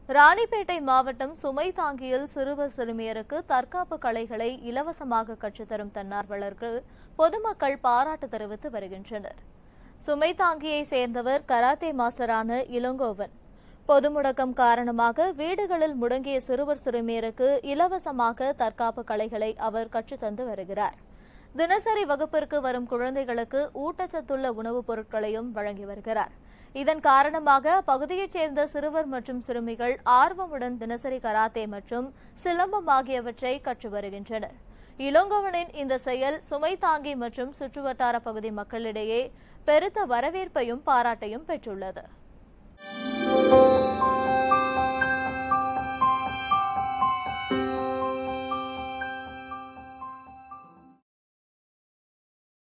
ராணிப்பேட்டை மாவட்டம் சுமை தாங்கியில் சிறுவர் சிறுமியருக்கு தற்காப்பு கலைகளை இலவசமாக கற்றுத்தரும் தன்னார்வலர்கள் பொதுமக்கள் பாராட்டு தெரிவித்து வருகின்றனர் சுமை தாங்கியை சேர்ந்தவர் கராத்தே மாஸ்டரான இளங்கோவன் பொது முடக்கம் காரணமாக வீடுகளில் முடங்கிய சிறுவர் சிறுமியருக்கு இலவசமாக தற்காப்பு கலைகளை அவர் கற்றுத்தந்து வருகிறார் தினசரி வகுப்பிற்கு வரும் குழந்தைகளுக்கு ஊட்டச்சத்துள்ள உணவுப் பொருட்களையும் வழங்கி வருகிறார் இதன் காரணமாக அப்பகுதியைச் சேர்ந்த சிறுவர் மற்றும் சிறுமிகள் ஆர்வமுடன் தினசரி கராத்தே மற்றும் சிலம்பம் ஆகியவற்றை கற்று வருகின்றனர் இளங்கோவனின் இந்த செயல் சுமை தாங்கி மற்றும் சுற்றுவட்டார பகுதி மக்களிடையே பெருத்த வரவேற்பையும் பாராட்டையும் பெற்றுள்ளது